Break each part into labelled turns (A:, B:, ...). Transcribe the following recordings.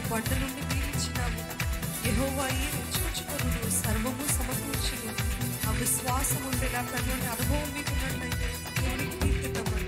A: బండ నుండి మీరిచ్చినావు యెహోవా ఈ చూచుకొనుడు సర్వము సమకూర్చును ఆ విశ్వాసం ఉండేలా కన్నుండి అనుభవం మీకు ఉన్నట్లయితే దేవునికి కీర్తిద్దామండి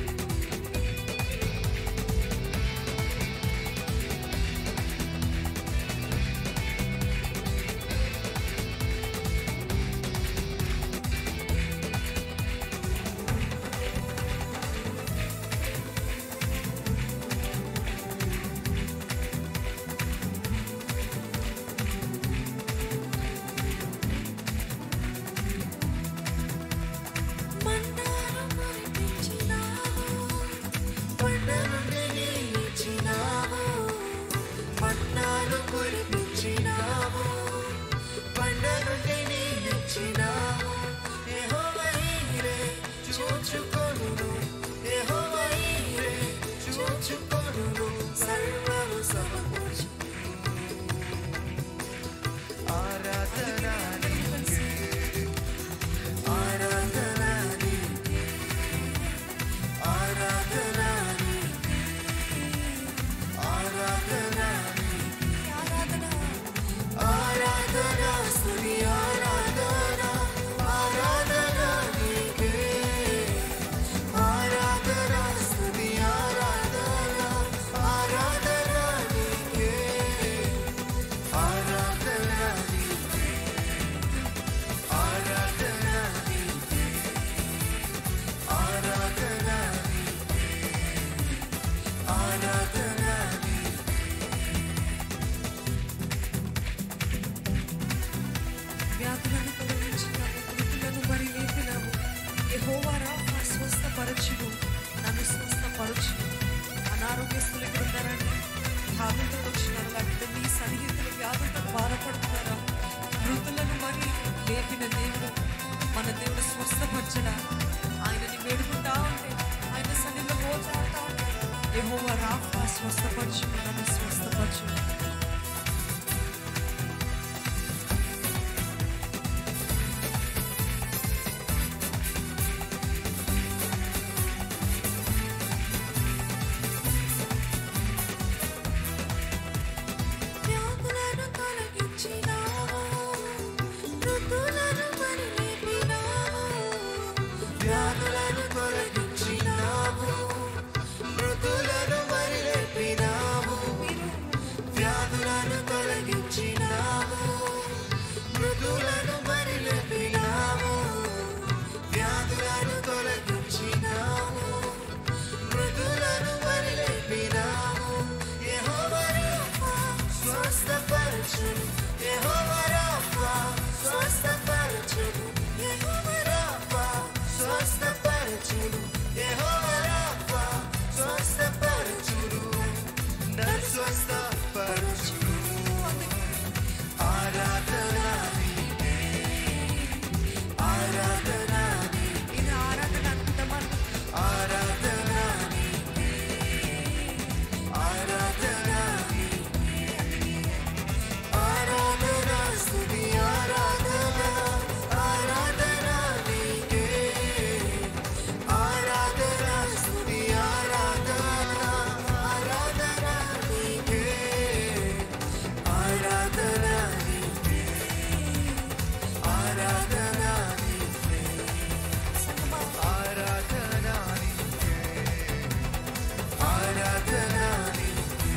B: మండారం కురిపించినావు, కొండ నుండి నీళ్ళిచ్చినావు. మన్నాను కురిపించినావు, కొండ నుండి నీళ్ళిచ్చినావు. యెహోవా ఈరే చూచుకొనును, యెహోవా ఈరే చూచుకొనును. సర్వము సమకూర్చు.
C: ఆరాధన నీకే
B: ఆరాధన నీకే, ఆరాధన నీకే, ఆరాధన నీకే.
A: ఆరాధన
B: ఆరాధన స్తుతి ఆరాధన ఆరాధన నీకే ఆరాధన స్తుతి ఆరాధన ఆరాధన నీకే ఆరాధన నీకే ఆరాధన నీకే ఆరాధన నీకే ఆరాధన నీకే
A: వ్యాధులను తొలగించినావు మృతులను మరి లేపినావు యెహోవా రాఫా స్వస్థపరచును నన్ను స్వస్థపరచును అనారోగ్యస్తులు ఇక్కడ ఉన్నారండి వ్యాధులతో వచ్చినారు లేకపోతే మీ సన్నిహితులు వ్యాధులతో బాధపడుతున్నారా మృతులను మరి లేపిన దేవుడు మన దేవుడు స్వస్థపరచడా ఆయనని వేడుకుంటా ఉంటే ఆయన సన్నిధిలో పోతాడుతా ఉంటే యెహోవా రాఫా స్వస్థపరచును నన్ను స్వస్థపరచును
B: వ్యాధులను తొలగించినావు మృతులను మరి లేపినావు వ్యాధులను తొలగించినావు మృతులను మరి లేపినావు వ్యాధులను తొలగించినావు మృతులను మరి లేపినావు వ్యాధులను తొలగించినావు మృదులను వదిలిపినావు యెహోవా రాఫా స్వస్థపరచును యెహోవా రాఫా స్వస్థపరచును యెహోవా రాఫా స్వస్థపరచును యెహోవా రాఫా స్వస్థపరచును నన్ను స్వస్థపరచును ఆరాధన నీకే ఆరాధన నీకే
A: ఇది ఆరాధన అనుకుంటామని
B: ఆరాధన నీకే ఆరాధన నీకే ఆరాధన స్తుతి ఆరాధన ఆరాధన నీకే ఆరాధన స్తుతి ఆరాధన ఆరాధన నీకే ఆరాధన నీకే ఆరాధన నీకే
C: ఆరాధన నీకే
B: ఆరాధన నీకే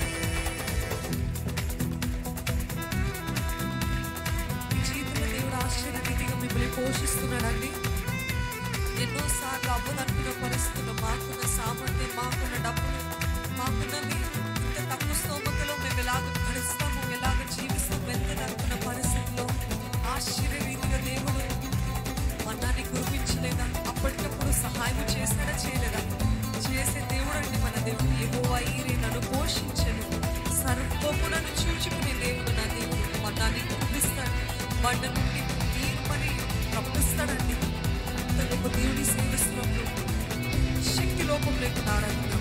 A: మీ జీవితంలో దేవుడు ఆశ్చర్యరీతిగా మిమ్మల్ని పోషిస్తున్నాడండి ఎన్నోసార్లు అవ్వదనుకున్న పరిస్థితుల్లో మాకున్న సామర్థ్యం మాకున్న డబ్బులు మాకున్నవి ఇంత తక్కువ స్తోమతలో మేము ఎలాగ భరిస్తాము ఎలాగ జీవిస్తాము వెళ్తదనుకున్న పరిస్థితుల్లో ఆశ్చర్యరీతిగా దేవుడు మన్నాన్ని కురిపించలేదా అప్పటికప్పుడు సహాయం చేశాడా చేయలేదా చేసే దేవుడు అండి మన దేవుడు యెహోవా ఈరే నన్ను పోషించను సర్వమునను చూచుకునే దేవుడు నా దేవుడు మన్నాన్ని కురిపిస్తాడు బండ నుండి తీర్మని రప్పిస్తాడండి అంత గొప్ప దేవుని సేవిస్తున్నప్పుడు శక్తి లోపం లేకుండా ఆరాధిద్దాం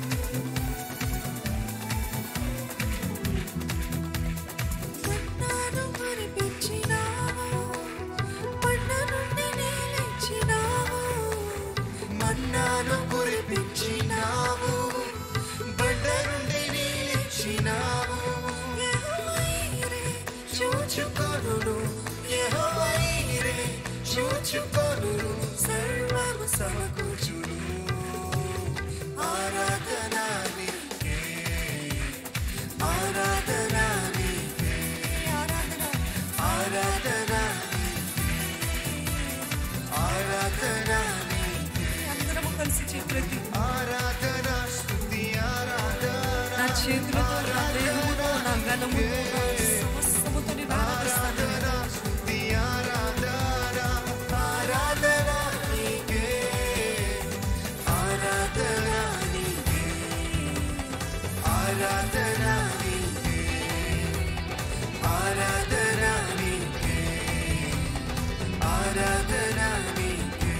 B: మన్నాను సమకూర్చును ఆరాధన నీకే ఆరాధన నీకే
A: ఆరాధన
B: ఆరాధన ఆరాధన
A: అందరము కలిసి చేతులెత్తి
C: ఆరాధన స్తుతి ఆరాధన
A: నా చేతులతో నా దేహముతో నా ఘనముతో నా సమస్తముతో నేను ఆరాధిస్తాను
C: ఆరాధన స్తుతి ఆరాధన
B: ఆరాధన నీకే ఆరాధన నీకే ఆరాధన నీకే ఆరాధన నీకే ఆరాధన నీకే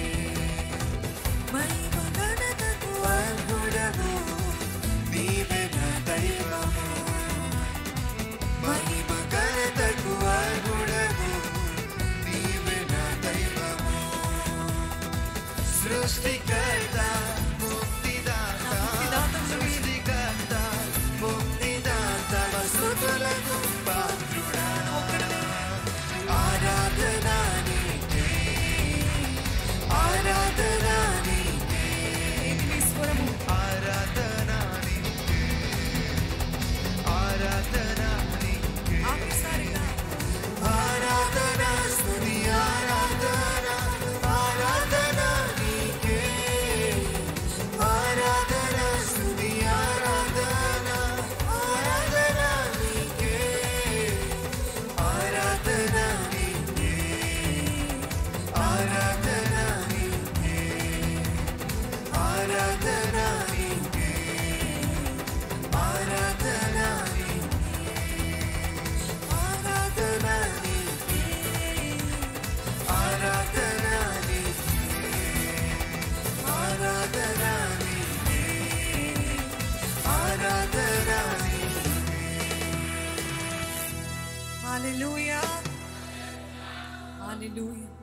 A: మహిమ ఘనతకు
B: అర్హుడవు నీవే నా దైవము మహిమ ఘనతకు అర్హుడవు నీవే నా దైవము సృష్టికర్త ముక్తిదాత
A: ముక్తిదాత
B: సృష్టికర్త ముక్తిదాత వసుతులకు పాత్రుడా ఆరాధన నీకే ఆరాధన నీకే
A: ఇది నీ స్వరము
C: ఆరాధన నీకే ఆరాధన నీకే
A: ఆఖరిసారిగా
B: ఆరాధన స్తుతి ఆరాధన ఆరాధన నీకే ఆరాధన స్తుతి ఆరాధన ఆరాధన నీకే ఆరాధన నీకే ఆరాధన నీకే ఆరాధన నీకే ఆరాధన ఆరాధన నీకే ఆరాధన నీకే ఆరాధన నీకే ఆరాధన
A: హల్లెలూయా హల్లెలూయా